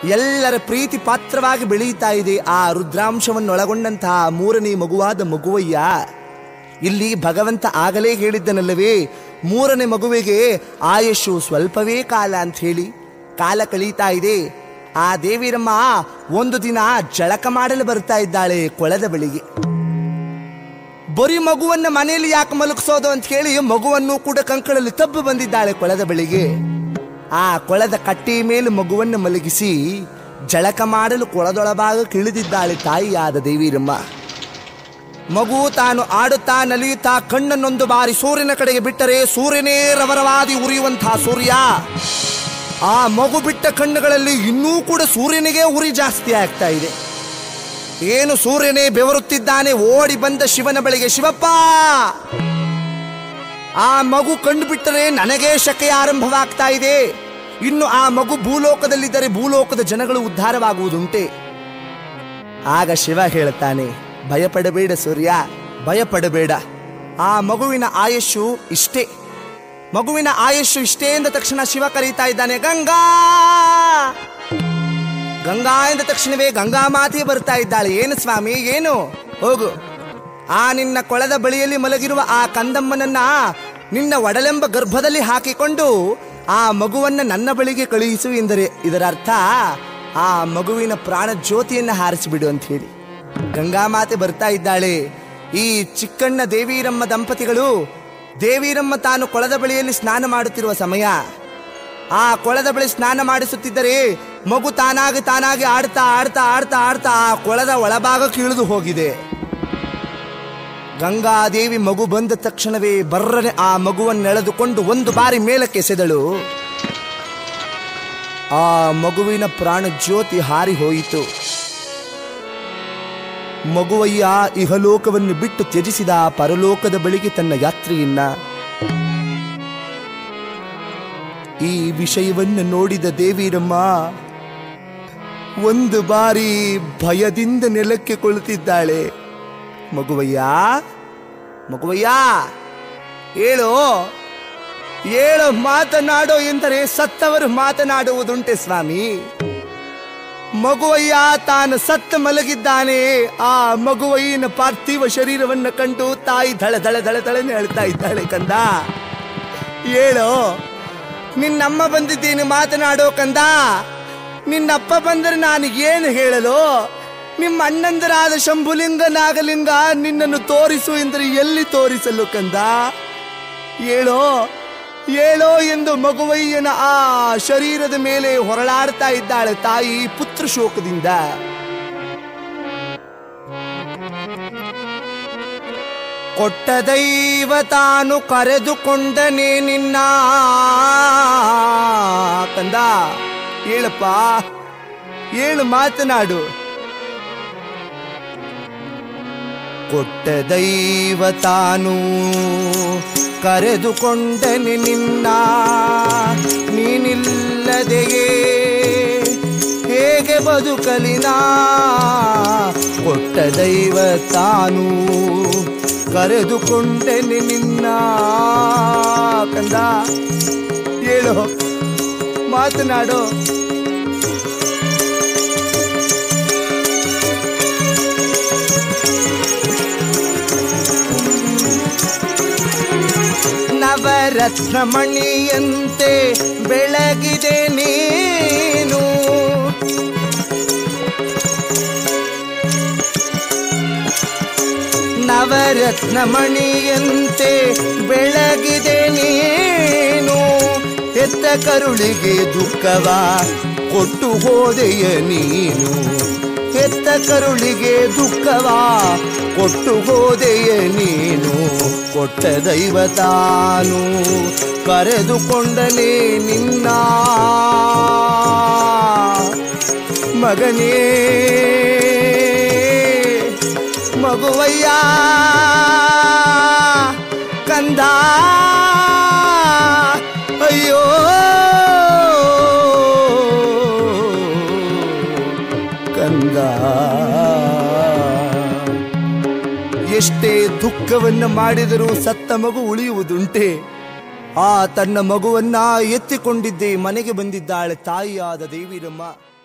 ಎಲ್ಲರ ಪ್ರೀತಿ ಪಾತ್ರವಾಗಿ ಬೆಳೆಯುತ್ತಾ ಇದೆ ಆ ರುದ್ರಾಂಶವನ್ನೊಳಗೊಂಡಂತಹ ಮೂರನೇ ಮಗುವಾದ ಮಗುವಯ್ಯ ಇಲ್ಲಿ ಭಗವಂತ ಆಗಲೇ ಹೇಳಿದ್ದನಲ್ಲವೇ ಮೂರನೇ ಮಗುವಿಗೆ ಆಯುಷು ಸ್ವಲ್ಪವೇ ಕಾಲ ಅಂತ ಹೇಳಿ ಕಾಲ ಕಳೀತಾ ಇದೆ ಆ ದೇವಿರಮ್ಮ ಒಂದು ದಿನ ಜಳಕ ಮಾಡಲು ಬರ್ತಾ ಇದ್ದಾಳೆ ಕೊಳದ ಬಳಿಗೆ ಬರೀ ಮಗುವನ್ನ ಮನೆಯಲ್ಲಿ ಯಾಕೆ ಮಲಗಿಸೋದು ಅಂತ ಹೇಳಿ ಮಗುವನ್ನು ಕೂಡ ಕಂಕಳಲ್ಲಿ ತಬ್ಬು ಬಂದಿದ್ದಾಳೆ ಕೊಳದ ಬಳಿಗೆ ಆ ಕೊಳದ ಕಟ್ಟಿ ಮೇಲೆ ಮಗುವನ್ನು ಮಲಗಿಸಿ ಜಳಕ ಮಾಡಲು ಕೊಳದೊಳಭಾಗ ಇಳಿದಿದ್ದಾಳೆ ತಾಯಿಯಾದ ದೇವಿರಮ್ಮ ಮಗು ತಾನು ಆಡುತ್ತಾ ನಲಿಯುತ್ತಾ ಕಣ್ಣನ್ನೊಂದು ಬಾರಿ ಸೂರ್ಯನ ಕಡೆಗೆ ಬಿಟ್ಟರೆ ಸೂರ್ಯನೇ ರವರವಾದಿ ಉರಿಯುವಂತಹ ಸೂರ್ಯ ಆ ಮಗು ಬಿಟ್ಟ ಕಣ್ಣುಗಳಲ್ಲಿ ಇನ್ನೂ ಕೂಡ ಸೂರ್ಯನಿಗೆ ಉರಿ ಜಾಸ್ತಿ ಆಗ್ತಾ ಇದೆ ಏನು ಸೂರ್ಯನೇ ಬೆವರುತ್ತಿದ್ದಾನೆ ಓಡಿ ಬಂದ ಶಿವನ ಬಳಿಗೆ ಶಿವಪ್ಪ ಆ ಮಗು ಕಂಡು ಬಿಟ್ಟರೆ ನನಗೆ ಶಕೆ ಆರಂಭವಾಗ್ತಾ ಇದೆ ಇನ್ನು ಆ ಮಗು ಭೂಲೋಕದಲ್ಲಿದ್ದರೆ ಭೂಲೋಕದ ಜನಗಳು ಉದ್ಧಾರವಾಗುವುದುಂಟೆ ಆಗ ಶಿವ ಹೇಳ್ತಾನೆ ಭಯಪಡಬೇಡ ಸೂರ್ಯ ಭಯಪಡಬೇಡ ಆ ಮಗುವಿನ ಆಯುಷು ಇಷ್ಟೇ ಮಗುವಿನ ಆಯುಷು ಇಷ್ಟೇ ಎಂದ ತಕ್ಷಣ ಶಿವ ಕರೀತಾ ಇದ್ದಾನೆ ಗಂಗಾ ಗಂಗಾ ಎಂದ ತಕ್ಷಣವೇ ಗಂಗಾ ಮಾತೆ ಬರ್ತಾ ಇದ್ದಾಳೆ ಏನು ಸ್ವಾಮಿ ಏನು ಹೋಗು ಆ ನಿನ್ನ ಕೊಳದ ಬಳಿಯಲ್ಲಿ ಮಲಗಿರುವ ಆ ಕಂದಮ್ಮನನ್ನ ನಿನ್ನ ಒಡಲೆಂಬ ಗರ್ಭದಲ್ಲಿ ಹಾಕಿಕೊಂಡು ಆ ಮಗುವನ್ನ ನನ್ನ ಬಳಿಗೆ ಕಳುಹಿಸು ಎಂದರೆ ಇದರ ಅರ್ಥ ಆ ಮಗುವಿನ ಪ್ರಾಣ ಜ್ಯೋತಿಯನ್ನ ಹಾರಿಸಿಬಿಡು ಅಂತ ಹೇಳಿ ಗಂಗಾ ಮಾತೆ ಬರ್ತಾ ಇದ್ದಾಳೆ ಈ ಚಿಕ್ಕಣ್ಣ ದೇವೀರಮ್ಮ ದಂಪತಿಗಳು ದೇವೀರಮ್ಮ ತಾನು ಕೊಳದ ಬಳಿಯಲ್ಲಿ ಸ್ನಾನ ಮಾಡುತ್ತಿರುವ ಸಮಯ ಆ ಕೊಳದ ಬಳಿ ಸ್ನಾನ ಮಾಡಿಸುತ್ತಿದ್ದರೆ ಮಗು ತಾನಾಗಿ ತಾನಾಗಿ ಆಡ್ತಾ ಆಡ್ತಾ ಆಡ್ತಾ ಆಡ್ತಾ ಆ ಕೊಳದ ಒಳಭಾಗಕ್ಕೆ ಇಳಿದು ಹೋಗಿದೆ ಗಂಗಾದೇವಿ ಮಗು ಬಂದ ತಕ್ಷಣವೇ ಬರ್ರನೆ ಆ ಮಗುವನ್ನು ಎಳೆದುಕೊಂಡು ಒಂದು ಬಾರಿ ಮೇಲಕ್ಕೆ ಎಸೆದಳು ಆ ಮಗುವಿನ ಪ್ರಾಣ ಜ್ಯೋತಿ ಹಾರಿ ಹೋಯಿತು ಮಗುವಯ್ಯ ಇಹಲೋಕವನ್ನು ಬಿಟ್ಟು ತ್ಯಜಿಸಿದ ಪರಲೋಕದ ಬಳಿಗೆ ತನ್ನ ಯಾತ್ರೆಯನ್ನ ಈ ವಿಷಯವನ್ನು ನೋಡಿದ ದೇವಿರಮ್ಮ ಒಂದು ಬಾರಿ ಭಯದಿಂದ ನೆಲಕ್ಕೆ ಕುಳಿತಿದ್ದಾಳೆ ಮಗುವಯ್ಯ ಮಗುವಯ್ಯ ಹೇಳು ಹೇಳು ಮಾತನಾಡೋ ಎಂದರೆ ಸತ್ತವರು ಮಾತನಾಡುವುದುಂಟೆ ಸ್ವಾಮಿ ಮಗುವಯ್ಯ ತಾನು ಸತ್ತ ಮಲಗಿದ್ದಾನೆ ಆ ಮಗುವಯ್ಯನ ಪಾರ್ಥಿವ ಶರೀರವನ್ನ ಕಂಡು ತಾಯಿ ಧಳ ಧಳ ಧಳ ಧಳನೆ ಹೇಳ್ತಾ ಇದ್ದಾಳೆ ಕಂದ ಹೇಳು ನಿನ್ನಮ್ಮ ಬಂದಿದ್ದೇನೆ ಮಾತನಾಡೋ ಕಂದ ನಿನ್ನಪ್ಪ ಬಂದರೆ ನಾನು ಏನು ಹೇಳಲು ನಿಮ್ಮ ಅಣ್ಣಂದರಾದ ಶಂಭುಲಿಂಗ ನಾಗಲಿಂಗ ನಿನ್ನನ್ನು ತೋರಿಸು ಎಂದರೆ ಎಲ್ಲಿ ತೋರಿಸಲು ಕಂದ ಹೇಳೋ ಹೇಳೋ ಎಂದು ಮಗುವಯ್ಯನ ಆ ಶರೀರದ ಮೇಲೆ ಹೊರಳಾಡ್ತಾ ಇದ್ದಾಳೆ ತಾಯಿ ಪುತ್ರ ಶೋಕದಿಂದ ಕೊಟ್ಟ ದೈವ ತಾನು ಕರೆದುಕೊಂಡನೆ ನಿನ್ನ ಕಂದ ಹೇಳಪ್ಪ ಹೇಳು ಮಾತನಾಡು ಕೊಟ್ಟ ದೈವ ತಾನು ಕರೆದುಕೊಂಡನೆ ನಿನ್ನ ನೀನಿಲ್ಲದೆಯೇ ಹೇಗೆ ಬದುಕಲಿನಾ ಕೊಟ್ಟ ದೈವ ತಾನು ಕರೆದುಕೊಂಡೆನೆ ನಿನ್ನ ಕಂದ ಹೇಳು ಮಾತನಾಡು ನವರತ್ನ ಮಣಿಯಂತೆ ಬೆಳಗಿದೆ ನೀನು ನವರತ್ನ ಮಣಿಯಂತೆ ಬೆಳಗಿದೆ ನೀನು ಹೆತ್ತ ಕರುಳಿಗೆ ದುಃಖವ ಕೊಟ್ಟು ಹೋದೆಯ ನೀನು ಹೆತ್ತ ಕರುಳಿಗೆ ದುಃಖವ ಕೊಟ್ಟು ಹೋದೆಯ ನೀನು ಕೊಟ್ಟ ದೈವ ತಾನು ಕರೆದುಕೊಂಡನೇ ನಿನ್ನ ಮಗನೇ ಮಗುವಯ್ಯ ಕಂದ ಅಯ್ಯೋ ಕಂದ ಎಷ್ಟೇ ದುಃಖವನ್ನು ಮಾಡಿದರೂ ಸತ್ತ ಮಗು ಉಳಿಯುವುದುಂಟೆ ಆ ತನ್ನ ಮಗುವನ್ನ ಎತ್ತಿಕೊಂಡಿದ್ದೇ ಮನೆಗೆ ಬಂದಿದ್ದಾಳೆ ತಾಯಿಯಾದ ದೇವಿರಮ್ಮ